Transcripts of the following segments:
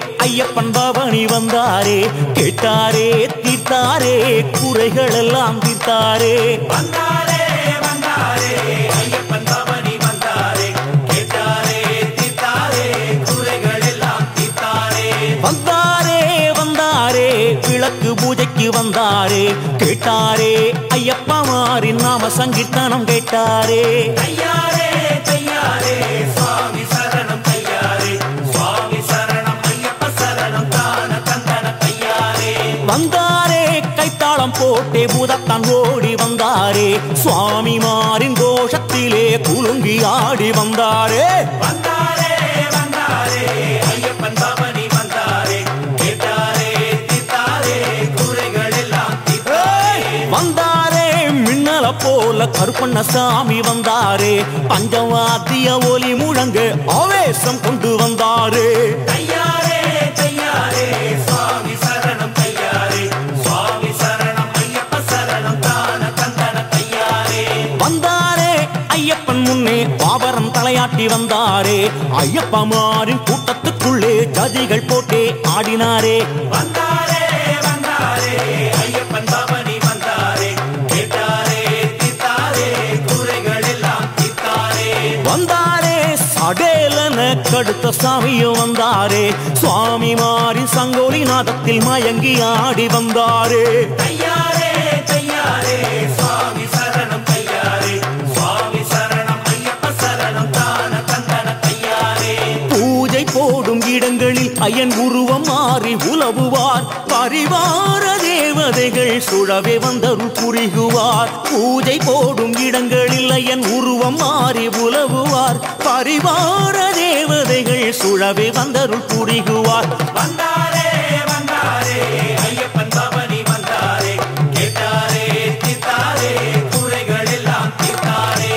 ஐயப்பன் பவனி வந்தாரே கேட்டாரே தீர்த்தாரே குறைகள் எல்லாம் தீர்த்தாரே வந்தாரே வந்தாரே ஐயப்பன் பவனி வந்தாரே கேட்டாரே தீர்த்தாரே குறைகள் எல்லாம் தீர்த்தாரே வந்தாரே வந்தாரே விளக்கு பூஜைக்கு வந்தாரே கேட்டாரே ஐயப்பமாரின் நாம சங்கீர்த்தனம் கேட்டாரே தையாரே தையாரே சுவாமி சரணம் தையாரே சுவாமி சரணம் ஐயப்ப சரணம் தான தந்தன தையாரே வந்தாரே கைத்தாளம் போட்டே பூதத்தான் ஓடி வந்தாரே சுவாமிமாரின் கோஷத்திலே குலுங்கி ஆடி வந்தாரே வந்தாரே வந்தாரே ஐயப்பன் பவனி வந்தாரே கேட்டாரே தீர்த்தாரே குறைகள் எல்லாம் தீர்த்தாரே வந்தாரே மின்னல போல கருப்பண்ணசாமி வந்தாரே பஞ்சவாத்திய ஒலி முழங்க ஆவேசம் கொண்டு வந்தாரே தையாரே தையாரே சுவாமி சரணம் தையாரே சுவாமி சரணம் ஐயப்ப சரணம் தான தந்தன தையாரே வந்தாரே ஐயப்பன் முன்னே பாவரம் தலையாட்டி வந்தாரே ஐயப்பமாரின் கூட்டத்துக்குள்ளே ஜதிகள் போட்டே ஆடினாரே வந்தாரே வந்தாரே ஐயப்பன் பவனி வந்தாரே கேட்டாரே தீர்த்தாரே குறைகள் எல்லாம் தீர்த்தாரே வந்தாரே சடேலன கடுத்த சாமியும் வந்தாரே சுவாமிமாரின் சங்கோலி நாதத்தில் மயங்கி ஆடி வந்தாரே தையாரே தையாரே சுவாமி சரணம் தையாரே சுவாமி சரணம் ஐயப்ப சரணம் தான தந்தன தையாரே பூஜை போடும் இடங்களில் ஐயன் உருவம் மாறி உலவுவார் பரிவார தேவதைகள் சுழவே வந்தருள் புரிகுவார் பூஜை போடும் இடங்களில் ஐயன் உருவம் மாறி உலவுவார் பரிவார தேவதைகள் சுழவே வந்தருள் புரிகுவார் வந்தாரே வந்தாரே ஐயப்பன் பவனி வந்தாரே கேட்டாரே தீர்த்தாரே குறைகள் எல்லாம் தீர்த்தாரே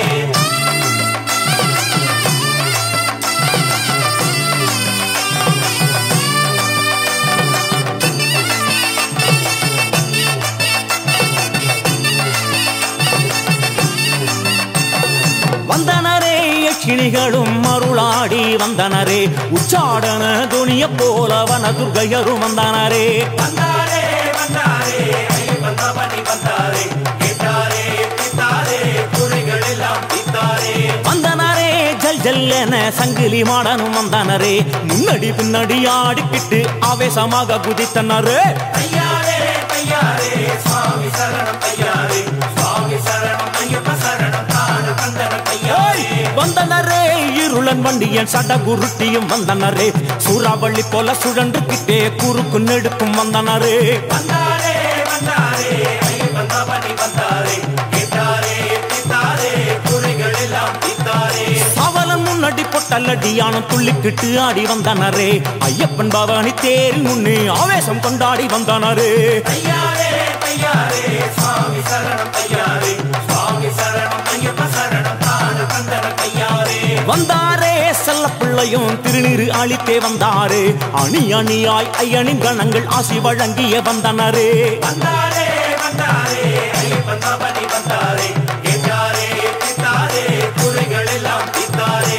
வந்தனரே யட்சிணிகளும் அருளாடி வந்தனரே உச்சாடன துணிய போல வன துர்கையரும் வந்தனரே வந்தாரே வந்தாரே ஐயப்பன் பவனி வந்தாரே கேட்டாரே தீர்த்தாரே குறைகள் எல்லாம் தீர்த்தாரே வந்தனரே ஜல் ஜல்லென சங்கிலி மாடனும் வந்தனரே முன்னாடி பின்னாடி ஆடிக்கிட்டு ஆவேசமாக குதித்தனரே தையாரே தையாரே சுவாமி சரணம் தையாரே சுவாமி சரணம் ஐயப்ப சரணம் தான தந்தன தையாரே வந்தனரே இருளன் வண்டியன் சட குருட்டியும் வந்தனரே சூறாவளி போல சுழன்றுக்கிட்டே குறுக்கு நெடுக்கும் வந்தனரே வந்தாரே வந்தாரே ஐயப்பன் பவனி வந்தாரே கேட்டாரே தீர்த்தாரே குறைகள் எல்லாம் தீர்த்தாரே அவலன் முன்னாடி பொட்டல்லடியானும் துள்ளிக்கிட்டு ஆடி வந்தனரே ஐயப்பன் பவானி தேரில் முன்னே ஆவேசம் கொண்டாடி வந்தனரே தையாரே தையாரே சுவாமி சரணம் தையாரே சுவாமி சரணம் ஐயப்ப சரணம் தான தந்தன தையாரே வந்தாரே செல்ல பிள்ளையும் திருநீரு அழித்தே வந்தாரே அணி அணியாய் ஐயனின் கணங்கள் ஆசி வழங்கிய வந்தனரே வந்தாரே வந்தாரே ஐயப்பன் பவனி வந்தாரே கேட்டாரே தீர்த்தாரே குறைகள் எல்லாம் தீர்த்தாரே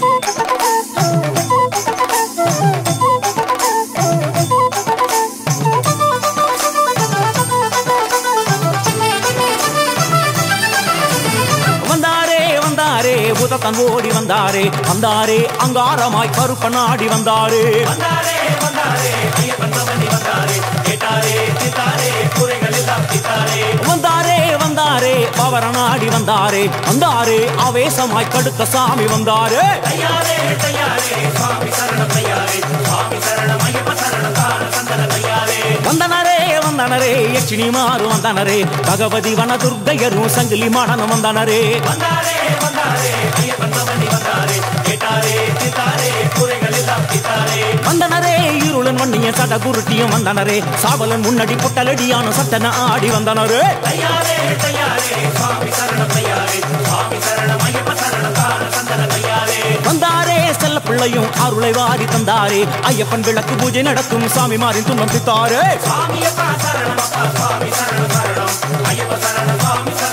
வந்தாரே வந்தாரே புதத்தன் ஓடி வந்தாரே வந்தாரே அங்காரமாய் கருப்பனாடி வந்தாரே வந்தாரே வந்தாரே ஐயப்பன் பவனி வந்தாரே கேட்டாரே தீர்த்தாரே குறைகள் எல்லாம் தீர்த்தாரே வந்தாரே வந்தாரே பவரனாடி வந்தாரே வந்தாரே ஆவேசமாய் கடுத்த சாமி வந்தாரே தையாரே தையாரே சுவாமி சரணம் தையாரே சுவாமி சரணம் ஐயப்ப சரணம் தான சந்தன தையாரே வந்தனரே வந்தனரே யட்சினி மாறு வந்தனரே பகவதி வன துர்க்கையரும் சங்கிலி மாடனும் வந்தனரே வந்தாரே வந்தாரே ஐயப்பன் பவனி வந்தாரே கேட்டாரே தீர்த்தாரே குறைகள் எல்லாம் தீர்த்தாரே வந்தனரே இருளன் வண்டிய சட குருட்டியும் வந்தனரே சாவலன் முன்னாடி பொட்டலடியான சட்டன ஆடி வந்தனரே தையாரே தையாரே சுவாமி சரணம் தையாரே சுவாமி சரணம் ஐயப்ப சரணம் தான சந்தன தையாரே வந்தாரே செல்ல பிள்ளையும் அருளை வாரி தந்தாரே ஐயப்பன் விளக்கு பூஜை நடக்கும் சாமி மாறின் துன்பம் தித்தாரே சுவாமியப்பா சரணம் அப்பா சுவாமி சரணம் சரணம் ஐயப்ப சரணம் சுவாமி சரணம்